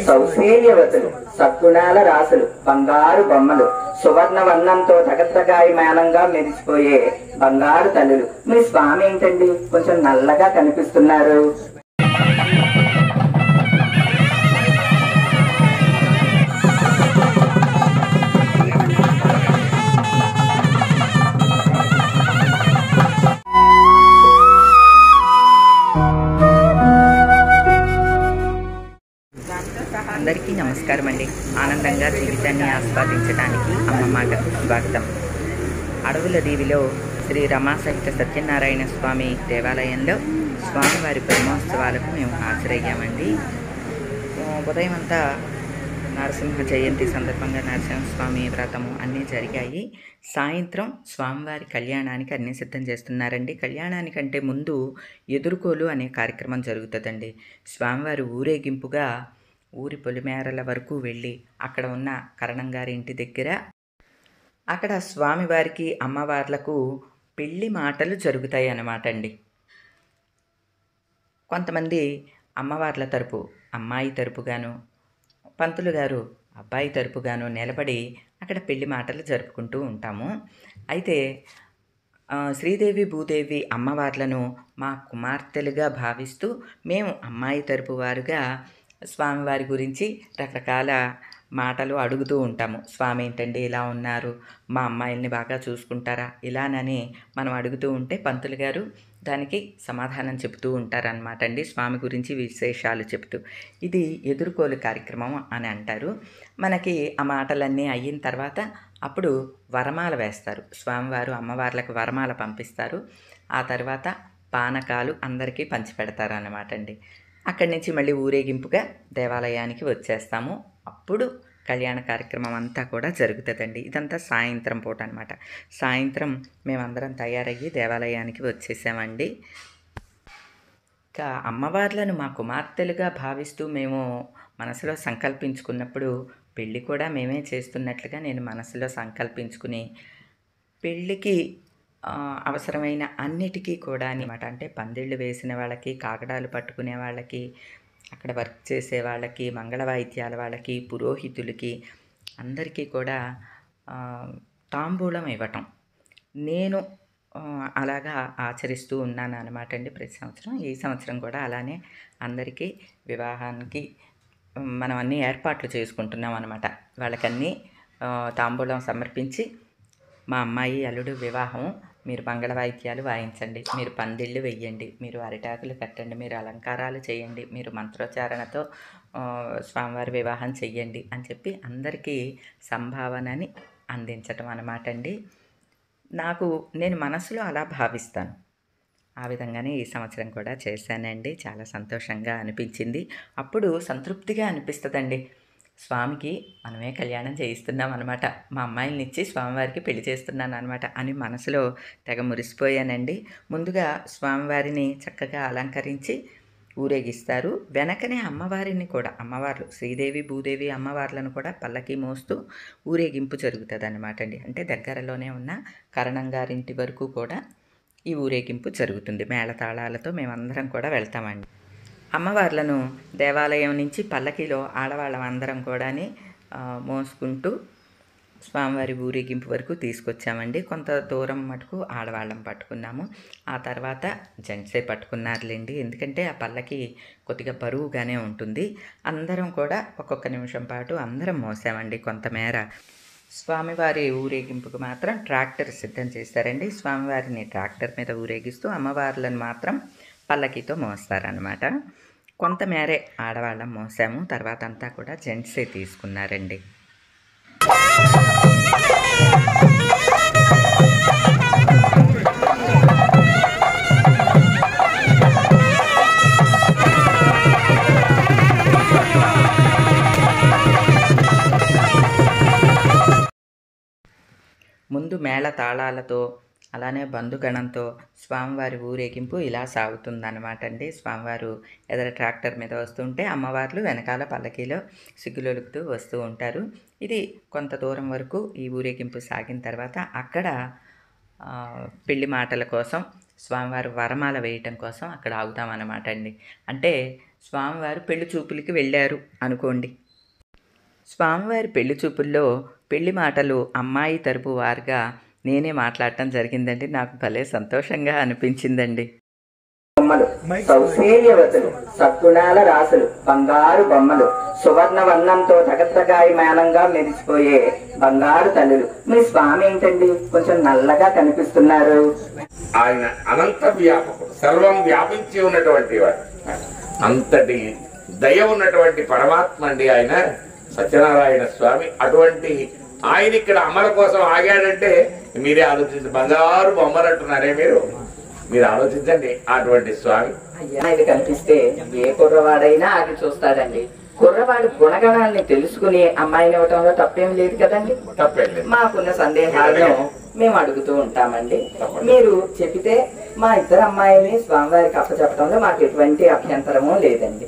సౌశేయవతులు సద్గుణాల రాసులు బంగారు బొమ్మలు సువర్ణ వర్ణంతో తగతగాయమానంగా మెరిసిపోయే బంగారు తల్లులు మీ స్వామి ఏంటండి కొంచెం నల్లగా కనిపిస్తున్నారు అందరికీ నమస్కారం అండి ఆనందంగా జీవితాన్ని ఆస్వాదించడానికి అమ్మమ్మకు స్వాగతం అడవుల దీవిలో శ్రీ రమా సహిత సత్యనారాయణ స్వామి దేవాలయంలో స్వామివారి బ్రహ్మోత్సవాలకు మేము హాజరయ్యామండి ఆ, ఉదయం అంతా నరసింహ జయంతి సందర్భంగా నరసింహస్వామి వ్రతము అన్నీ జరిగాయి సాయంత్రం స్వామివారి కళ్యాణానికి అన్నీ సిద్ధం చేస్తున్నారండి కళ్యాణానికంటే ముందు ఎదుర్కోలు అనే కార్యక్రమం జరుగుతుందండి స్వామివారి ఊరేగింపుగా ఊరి పొలిమేరల వరకు వెళ్ళి అక్కడ ఉన్న కరణం గారి ఇంటి దగ్గర అక్కడ స్వామివారికి అమ్మవార్లకు పెళ్లి మాటలు జరుగుతాయి అన్నమాట అండి కొంతమంది అమ్మవార్ల తరపు అమ్మాయి తరపుగాను పంతులు గారు అబ్బాయి తరపుగాను నిలబడి అక్కడ పెళ్లి మాటలు జరుపుకుంటూ ఉంటాము అయితే ఆ, శ్రీదేవి భూదేవి అమ్మవార్లను మా కుమార్తెలుగా భావిస్తూ మేము అమ్మాయి తరపు వారుగా స్వామివారి గురించి రకరకాల మాటలు అడుగుతూ ఉంటాము స్వామి ఏంటండి ఇలా ఉన్నారు మా అమ్మాయిల్ని బాగా చూసుకుంటారా ఇలానని మనం అడుగుతూ ఉంటే పంతులు గారు దానికి సమాధానం చెబుతూ ఉంటారనమాట అండి స్వామి గురించి విశేషాలు చెప్తూ ఇది ఎదుర్కోలు కార్యక్రమం అని అంటారు మనకి ఆ మాటలన్నీ అయిన తర్వాత అప్పుడు వరమాల వేస్తారు స్వామివారు అమ్మవార్లకు వరమాల పంపిస్తారు ఆ తర్వాత పానకాలు అందరికీ పంచిపెడతారు అన్నమాట అండి అక్కడి నుంచి మళ్ళీ ఊరేగింపుగా దేవాలయానికి వచ్చేస్తాము అప్పుడు కళ్యాణ కార్యక్రమం అంతా కూడా జరుగుతుందండి ఇదంతా సాయంత్రం పూట అనమాట సాయంత్రం మేమందరం తయారయ్యి దేవాలయానికి వచ్చేసామండి ఇంకా అమ్మవార్లను మా కుమార్తెలుగా భావిస్తూ మేము మనసులో సంకల్పించుకున్నప్పుడు పెళ్ళి కూడా మేమే చేస్తున్నట్లుగా నేను మనసులో సంకల్పించుకుని పెళ్ళికి ఆ, అవసరమైన అన్నిటికీ కూడా అనమాట అంటే పందిళ్ళు వేసిన వాళ్ళకి కాకడాలు పట్టుకునే వాళ్ళకి అక్కడ వర్క్ చేసే వాళ్ళకి మంగళ వాయిద్యాల వాళ్ళకి పురోహితులకి అందరికీ కూడా ఆ, తాంబూలం ఇవ్వటం నేను ఆ, అలాగా ఆచరిస్తూ ఉన్నాను అనమాట అండి ప్రతి సంవత్సరం ఈ సంవత్సరం కూడా అలానే అందరికీ వివాహానికి ఉమ్, మనం అన్ని ఏర్పాట్లు చేసుకుంటున్నాం అనమాట వాళ్ళకన్నీ ఆ, తాంబూలం సమర్పించి మా అమ్మాయి అల్లుడు వివాహం మీరు మంగళ వాయిద్యాలు వాయించండి మీరు పందిళ్ళు వెయ్యండి మీరు అరిటాకులు కట్టండి మీరు అలంకారాలు చేయండి మీరు మంత్రోచ్చారణతో ఆ, స్వామివారి వివాహం చెయ్యండి అని చెప్పి అందరికీ సంభావనని అందించటం అన్నమాట అండి నాకు నేను మనసులో అలా భావిస్తాను ఆ విధంగానే ఈ సంవత్సరం కూడా చేశానండి చాలా సంతోషంగా అనిపించింది అప్పుడు సంతృప్తిగా అనిపిస్తుందండి స్వామికి మనమే కళ్యాణం చేయిస్తున్నాం అనమాట మా అమ్మాయిని ఇచ్చి స్వామివారికి పెళ్లి చేస్తున్నాను అనమాట అని మనసులో తెగ మురిసిపోయానండి ముందుగా స్వామివారిని చక్కగా అలంకరించి ఊరేగిస్తారు వెనకనే అమ్మవారిని కూడా అమ్మవార్లు శ్రీదేవి భూదేవి అమ్మవార్లను కూడా పల్లకి మోస్తూ ఊరేగింపు జరుగుతుంది అనమాట అండి అంటే దగ్గరలోనే ఉన్న కరణం గారింటి వరకు కూడా ఈ ఊరేగింపు జరుగుతుంది మేళతాళాలతో మేమందరం కూడా వెళ్తామండి అమ్మవార్లను దేవాలయం నుంచి పల్లకిలో ఆడవాళ్ళం అందరం కూడా మోసుకుంటూ స్వామివారి ఊరేగింపు వరకు తీసుకొచ్చామండి కొంత దూరం మటుకు ఆడవాళ్ళం పట్టుకున్నాము ఆ తర్వాత జెంట్సే పట్టుకున్నారులేండి ఎందుకంటే ఆ పల్లకి కొద్దిగా బరువుగానే ఉంటుంది అందరం కూడా ఒక్కొక్క నిమిషం పాటు అందరం మోసామండి కొంతమేర స్వామివారి ఊరేగింపుకు మాత్రం ట్రాక్టర్ సిద్ధం చేస్తారండి స్వామివారిని ట్రాక్టర్ మీద ఊరేగిస్తూ అమ్మవార్లను మాత్రం పల్లకితో మోస్తారనమాట కొంతమేరే ఆడవాళ్ళం మోసాము తర్వాత అంతా కూడా జెంట్సే తీసుకున్నారండి ముందు మేళ తాళాలతో అలానే బంధుగణంతో స్వామివారి ఊరేగింపు ఇలా సాగుతుందన్నమాట అండి స్వామివారు ఎదర ట్రాక్టర్ మీద వస్తుంటే అమ్మవార్లు వెనకాల పల్లకీలో సిగ్గులొలుకుతూ వస్తూ ఉంటారు ఇది కొంత దూరం వరకు ఈ ఊరేగింపు సాగిన తర్వాత అక్కడ ఆ, పెళ్లి మాటల కోసం స్వామివారు వరమాల వేయటం కోసం అక్కడ ఆగుతామన్నమాట అండి అంటే స్వామివారు పెళ్లి చూపులకి వెళ్ళారు అనుకోండి స్వామివారి పెళ్లి చూపుల్లో పెళ్లి మాటలు అమ్మాయి తరపు వారుగా నేనే మాట్లాడటం జరిగిందండి నాకు భలే సంతోషంగా అనిపించిందండి బొమ్మలు సౌశీల్యవతులు సద్గుణాల రాసులు బంగారు బొమ్మలు సువర్ణ వర్ణంతో మేళంగా మెరిసిపోయే బంగారు తల్లులు మీ స్వామి ఏంటండి కొంచెం నల్లగా కనిపిస్తున్నారు ఆయన అనంత వ్యాపకుడు సర్వం వ్యాపించి ఉన్నటువంటి వాడు అంతటి దయ ఉన్నటువంటి పరమాత్మ అండి ఆయన సత్యనారాయణ స్వామి అటువంటి ఆయన ఇక్కడ అమల కోసం ఆగాడంటే మీరే ఆలోచించండి బంగారు బొమ్మలు అంటున్నారే మీరు మీరు ఆలోచించండి అటువంటి స్వామి అయ్యా ఇది కనిపిస్తే ఏ కుర్రవాడైనా ఆగి చూస్తాడండి కుర్రవాడి గుణగణాన్ని తెలుసుకుని అమ్మాయిని ఇవ్వటంలో తప్పేం లేదు కదండి తప్పండి మాకున్న సందేహాలను మేము అడుగుతూ ఉంటామండి మీరు చెబితే మా ఇద్దరు అమ్మాయిని స్వామివారికి అప్పచెప్పడంలో మాకు ఎటువంటి అభ్యంతరము లేదండి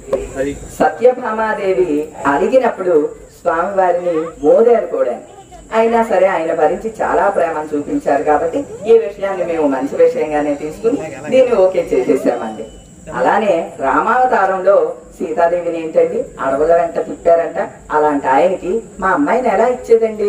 సత్యభామాదేవి అడిగినప్పుడు స్వామివారిని మోదారు కూడా అయినా సరే ఆయన భరించి చాలా ప్రేమను చూపించారు కాబట్టి ఈ విషయాన్ని మేము మంచి విషయంగానే తీసుకుని దీన్ని ఓకే చేసేసామండి అలానే రామావతారంలో సీతాదేవిని ఏంటండి అడవుల వెంట తిప్పారంట అలాంటి ఆయనకి మా అమ్మాయిని ఎలా ఇచ్చేదండి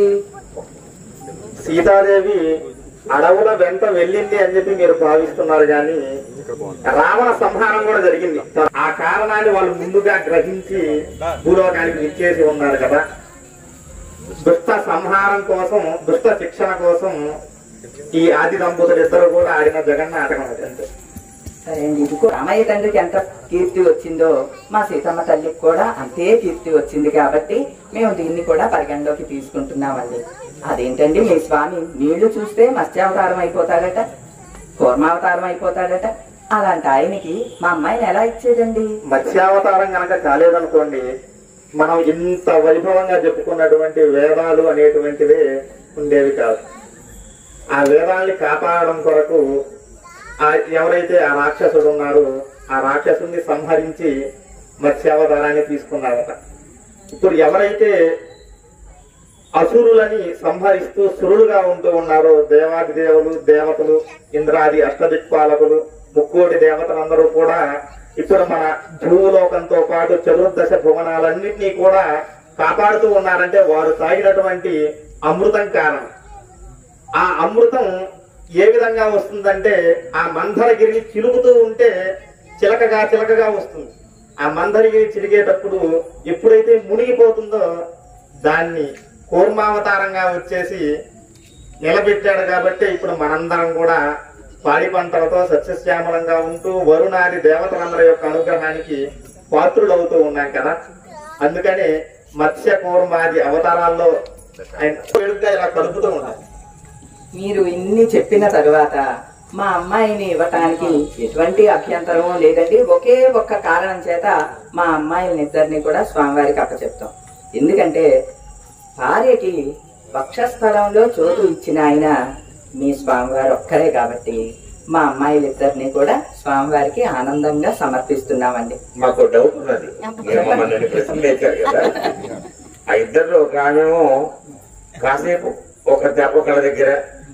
సీతాదేవి అడవుల వెంట వెళ్ళింది అని చెప్పి మీరు భావిస్తున్నారు కానీ రావణ సంహారం కూడా జరిగింది ఆ కారణాన్ని వాళ్ళు ముందుగా గ్రహించి భూలోకానికి విచ్చేసి ఉన్నారు కదా దుష్ట సంహారం కోసం దుష్ట శిక్షణ కోసం ఈ ఆది దంపతులు ఇద్దరు కూడా ఆడిన జగన్నాటకం అదంతే సరే అండి ఇది కూడా రామయ్య తండ్రికి ఎంత కీర్తి వచ్చిందో మా సీతమ్మ తల్లికి కూడా అంతే కీర్తి వచ్చింది కాబట్టి మేము దీన్ని కూడా పరిగణలోకి తీసుకుంటున్నామండి అదేంటండి మీ స్వామి నీళ్లు చూస్తే మత్స్యావతారం అయిపోతాడట కూర్మావతారం అయిపోతాడట అలాంటి ఆయనకి మా అమ్మాయిని ఎలా ఇచ్చేదండి మత్స్యావతారం గనక కాలేదనుకోండి మనం ఇంత వైభవంగా చెప్పుకున్నటువంటి వేదాలు అనేటువంటివే ఉండేవి కాదు ఆ వేదాల్ని కాపాడడం కొరకు ఆ ఎవరైతే ఆ రాక్షసుడు ఉన్నారో ఆ రాక్షసుని సంహరించి మత్స్యావతారాన్ని తీసుకున్నారట ఇప్పుడు ఎవరైతే అసురులని సంహరిస్తూ సురులుగా ఉంటూ ఉన్నారో దేవాది దేవులు దేవతలు ఇంద్రాది అష్టదిక్పాలకులు ముక్కోటి దేవతలందరూ కూడా ఇప్పుడు మన భూలోకంతో పాటు చతుర్దశ భువనాలన్నింటినీ కూడా కాపాడుతూ ఉన్నారంటే వారు తాగినటువంటి అమృతం కారణం ఆ అమృతం ఏ విధంగా వస్తుందంటే ఆ మందరగిరిని చిలుకుతూ ఉంటే చిలకగా చిలకగా వస్తుంది ఆ మందరగిరి చిలిగేటప్పుడు ఎప్పుడైతే మునిగిపోతుందో దాన్ని కూర్మావతారంగా వచ్చేసి నిలబెట్టాడు కాబట్టి ఇప్పుడు మనందరం కూడా పాడి పంటలతో సస్యశ్యామలంగా ఉంటూ వరుణాది దేవతలందరి యొక్క అనుగ్రహానికి పాత్రులవుతూ ఉన్నాం కదా అందుకని మత్స్య కూర్మాది అవతారాల్లో ఆయన వేడుకగా ఇలా కలుపుతూ ఉన్నారు మీరు ఇన్ని చెప్పిన తరువాత మా అమ్మాయిని ఇవ్వటానికి ఎటువంటి అభ్యంతరం లేదండి ఒకే ఒక్క కారణం చేత మా అమ్మాయిని ఇద్దరిని కూడా స్వామివారికి అప్పచెప్తాం ఎందుకంటే భార్యకి వక్షస్థలంలో చోటు ఇచ్చిన ఆయన మీ స్వామివారు ఒక్కరే కాబట్టి మా అమ్మాయిలిద్దరిని కూడా స్వామివారికి ఆనందంగా సమర్పిస్తున్నామండి మాకు డౌట్ ఉన్నది మీరు మమ్మల్ని ప్రశ్న వేశారు కదా ఆ ఇద్దరిలో ఒక ఆమెమో కాసేపు ఒక ఒకళ్ళ దగ్గర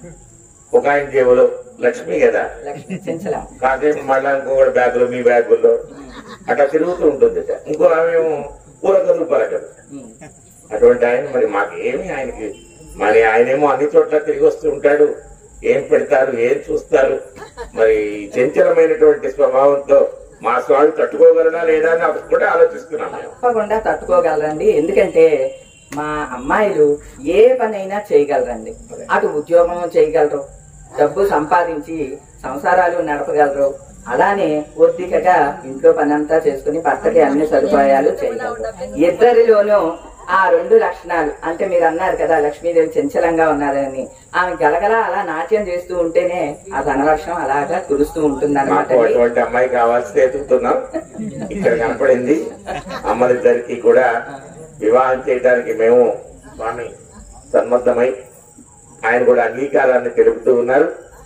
ఒక ఆయన జేబులో లక్ష్మి కదా లక్ష్మీ చెంచలం కాసేపు మళ్ళా ఇంకొకటి బ్యాగులు మీ బ్యాగుల్లో అట్లా తిరుగుతూ ఉంటుంది ఇంకో ఆమె పూరకలు పలకలు అటువంటి ఆయన మరి మాకు ఏమి ఆయనకి మరి ఆయనేమో అన్ని చోట్ల తిరిగి వస్తూ ఉంటాడు ఏం పెడతారు ఏం చూస్తారు మరి చంచలమైనటువంటి స్వభావంతో మా స్వామి తట్టుకోగలనా లేదా అని అప్పుడు కూడా ఆలోచిస్తున్నాం మేము తప్పకుండా తట్టుకోగలరండి ఎందుకంటే మా అమ్మాయిలు ఏ పనైనా చేయగలరండి అటు ఉద్యోగం చేయగలరు డబ్బు సంపాదించి సంసారాలు నడపగలరు అలానే ఒత్తికగా ఇంట్లో పనంతా చేసుకుని భర్తకి అన్ని సదుపాయాలు చేయగలరు ఇద్దరిలోనూ ఆ రెండు లక్షణాలు అంటే మీరు అన్నారు కదా లక్ష్మీదేవి చంచలంగా ఉన్నారని ఆమె గలగల అలా నాట్యం చేస్తూ ఉంటేనే ఆ ధనవర్షం అలాగా కురుస్తూ ఉంటుంది మాకు అటువంటి అమ్మాయి కావాల్సి ఎదుగుతున్నాం ఇక్కడ కనపడింది అమ్మలిద్దరికి కూడా వివాహం చేయడానికి మేము స్వామి సన్మద్దమై ఆయన కూడా అంగీకారాన్ని తెలుపుతూ ఉన్నారు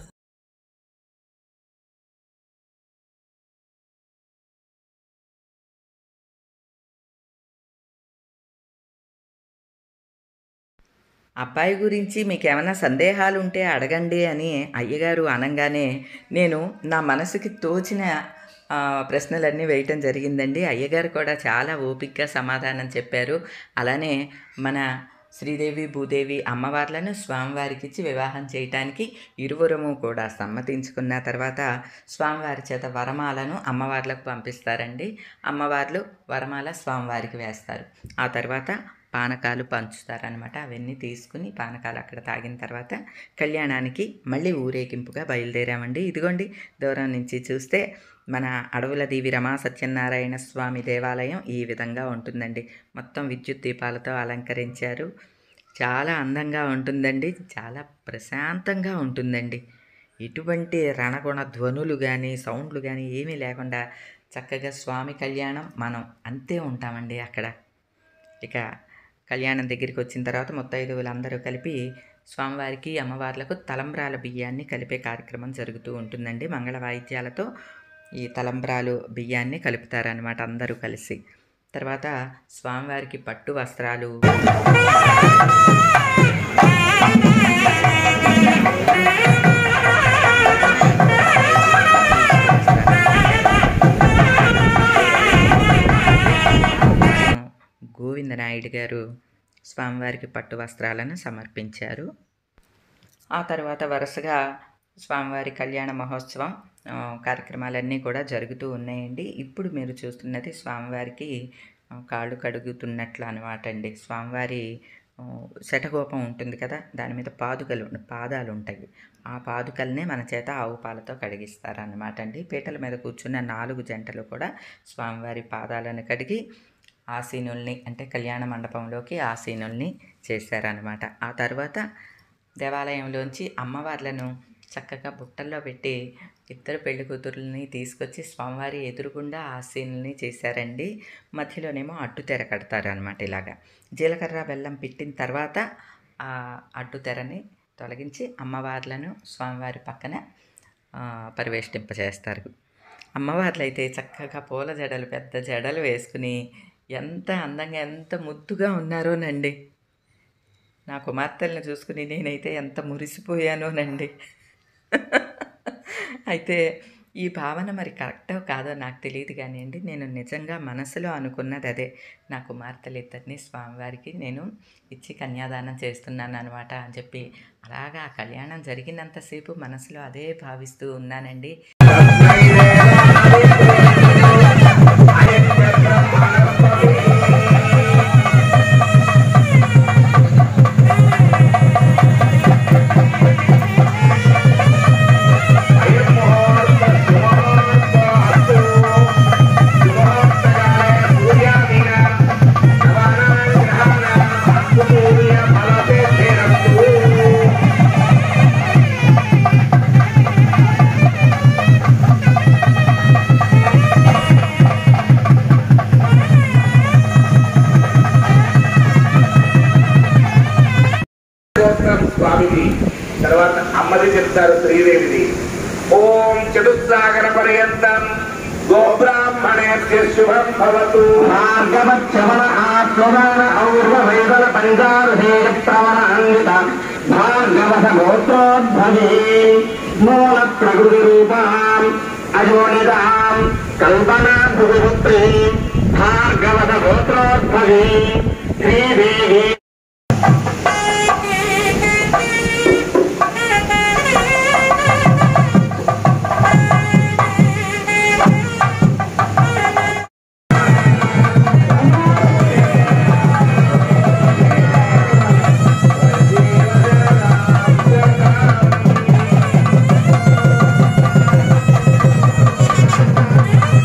అబ్బాయి గురించి మీకు ఏమైనా సందేహాలు ఉంటే అడగండి అని అయ్యగారు అనగానే నేను నా మనసుకి తోచిన ఆ, ప్రశ్నలన్నీ వేయటం జరిగిందండి అయ్యగారు కూడా చాలా ఓపికగా సమాధానం చెప్పారు అలానే మన శ్రీదేవి భూదేవి అమ్మవార్లను స్వామివారికి ఇచ్చి వివాహం చేయటానికి ఇరువురము కూడా సమ్మతించుకున్న తర్వాత స్వామివారి చేత వరమాలను అమ్మవార్లకు పంపిస్తారండి అమ్మవార్లు వరమాల స్వామివారికి వేస్తారు ఆ తర్వాత పానకాలు పంచుతారనమాట అవన్నీ తీసుకుని పానకాలు అక్కడ తాగిన తర్వాత కళ్యాణానికి మళ్ళీ ఊరేగింపుగా బయలుదేరామండి ఇదిగోండి దూరం నుంచి చూస్తే మన అడవుల దేవి రమా సత్యనారాయణ స్వామి దేవాలయం ఈ విధంగా ఉంటుందండి మొత్తం విద్యుత్ దీపాలతో అలంకరించారు చాలా అందంగా ఉంటుందండి చాలా ప్రశాంతంగా ఉంటుందండి ఎటువంటి రణగుణ ధ్వనులు కానీ సౌండ్లు కానీ ఏమీ లేకుండా చక్కగా స్వామి కళ్యాణం మనం అంతే ఉంటామండి అక్కడ ఇక కళ్యాణం దగ్గరికి వచ్చిన తర్వాత ముత్తైదువులందరూ కలిపి స్వామివారికి అమ్మవార్లకు తలంబ్రాల బియ్యాన్ని కలిపే కార్యక్రమం జరుగుతూ ఉంటుందండి మంగళ వాయిద్యాలతో ఈ తలంబ్రాలు బియ్యాన్ని కలుపుతారనమాట అందరూ కలిసి తర్వాత స్వామివారికి పట్టు వస్త్రాలు గోవిందనాయుడు గారు స్వామివారికి పట్టు వస్త్రాలను సమర్పించారు ఆ తర్వాత వరుసగా స్వామివారి కళ్యాణ మహోత్సవం ఆ, కార్యక్రమాలన్నీ కూడా జరుగుతూ ఉన్నాయండి ఇప్పుడు మీరు చూస్తున్నది స్వామివారికి ఆ, కాళ్ళు కడుగుతున్నట్లు అనమాట అండి స్వామివారి ఆ, శటగోపం ఉంటుంది కదా దాని మీద పాదుకలు ఉం- పాదాలు ఉంటాయి ఆ పాదుకల్నే మన చేత ఆవు పాలతో కడిగిస్తారన్నమాట అండి పీటల మీద కూర్చున్న నాలుగు జంటలు కూడా స్వామివారి పాదాలను కడిగి ఆసీనుల్ని అంటే కళ్యాణ మండపంలోకి ఆసీనుల్ని చేశారనమాట ఆ తర్వాత దేవాలయంలోంచి అమ్మవార్లను చక్కగా బుట్టల్లో పెట్టి ఇద్దరు పెళ్లి కూతురుల్ని తీసుకొచ్చి స్వామివారి ఎదురుగుండా ఆసీనుల్ని చేశారండి మధ్యలోనేమో అడ్డు తెర కడతారు అనమాట ఇలాగా జీలకర్ర బెల్లం పెట్టిన తర్వాత ఆ అడ్డు తెరని తొలగించి అమ్మవార్లను స్వామివారి పక్కన ఆ, పరివేష్టింపజేస్తారు అమ్మవార్లు అయితే చక్కగా పూల జడలు పెద్ద జడలు వేసుకుని ఎంత అందంగా ఎంత ముద్దుగా ఉన్నారోనండి నా కుమార్తెలను చూసుకుని నేనైతే ఎంత మురిసిపోయానోనండి అయితే ఈ భావన మరి కరెక్టో కాదో నాకు తెలియదు కానివ్వండి నేను నిజంగా మనసులో అనుకున్నది అదే నా కుమార్తెలు ఇద్దరిని స్వామివారికి నేను ఇచ్చి కన్యాదానం చేస్తున్నాను అనమాట అని చెప్పి అలాగా ఆ కళ్యాణం జరిగినంతసేపు మనసులో అదే భావిస్తూ ఉన్నానండి గోత్రం స్వామిది తర్వాత అమ్మది చెప్తారు శ్రీదేవిది ఓం చతుస్సాగర పర్యంతం గోబ్రాహ్మణేభ్య శుభం భవతు భార్గవచ్చవన ఆశ్వమాన ఔర్వవేదన పంచారుహే ప్రవణ అంగిత భార్గవత గోత్రోద్భవే మూల ప్రకృతి రూపాం అయోనిదాం కల్పనా భువిపుత్రీ భార్గవత గోత్రోద్భవే శ్రీదేవి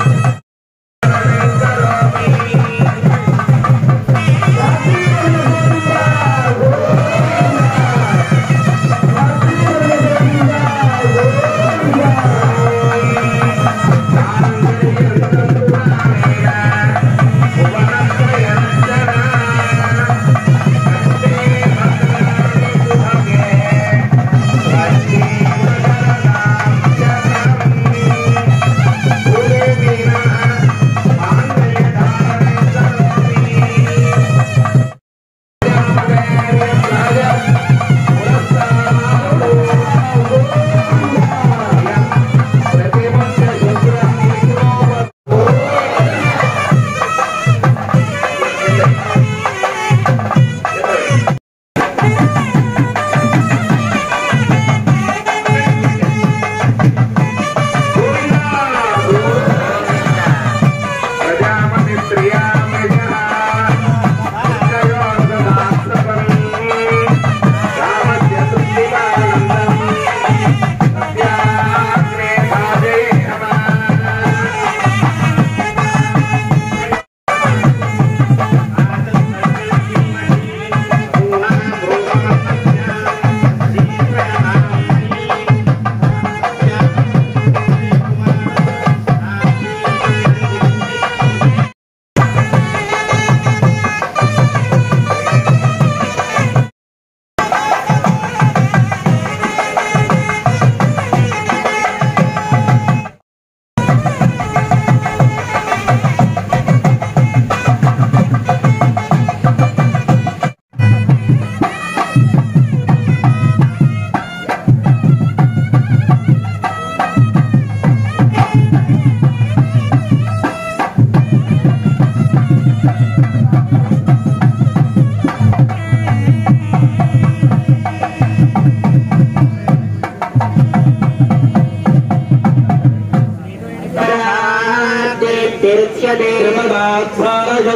ఓం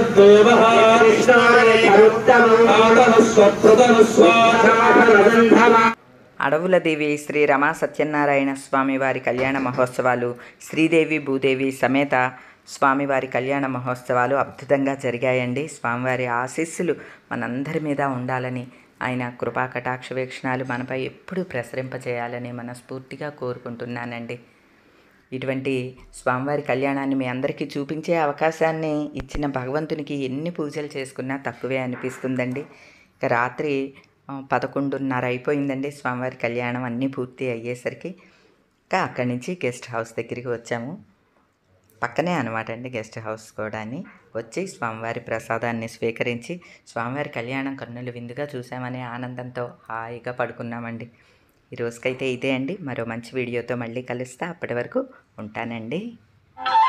దేవః స్వాహ అడవుల దేవి శ్రీ రమా సత్యనారాయణ స్వామి వారి కళ్యాణ మహోత్సవాలు శ్రీదేవి భూదేవి సమేత స్వామివారి కళ్యాణ మహోత్సవాలు అద్భుతంగా జరిగాయండి స్వామివారి ఆశీస్సులు మనందరి మీద ఉండాలని ఆయన కృపా కటాక్ష వీక్షణాలు మనపై ఎప్పుడూ ప్రసరింపజేయాలని మనస్ఫూర్తిగా కోరుకుంటున్నానండి ఇటువంటి స్వామివారి కళ్యాణాన్ని మీ అందరికీ చూపించే అవకాశాన్ని ఇచ్చిన భగవంతునికి ఎన్ని పూజలు చేసుకున్నా తక్కువే అనిపిస్తుందండి ఇక రాత్రి ఆ, పదకొండున్నర అయిపోయిందండి స్వామివారి కళ్యాణం అన్నీ పూర్తి అయ్యేసరికి ఇంకా అక్కడి నుంచి గెస్ట్ హౌస్ దగ్గరికి వచ్చాము పక్కనే అనమాట అండి గెస్ట్ హౌస్ కూడా అని వచ్చి స్వామివారి ప్రసాదాన్ని స్వీకరించి స్వామివారి కళ్యాణం కన్నుల విందుగా చూసామనే ఆనందంతో హాయిగా పడుకున్నామండి ఈ రోజుకైతే ఇదే అండి మరో మంచి వీడియోతో మళ్ళీ కలుస్తా అప్పటి వరకు ఉంటానండి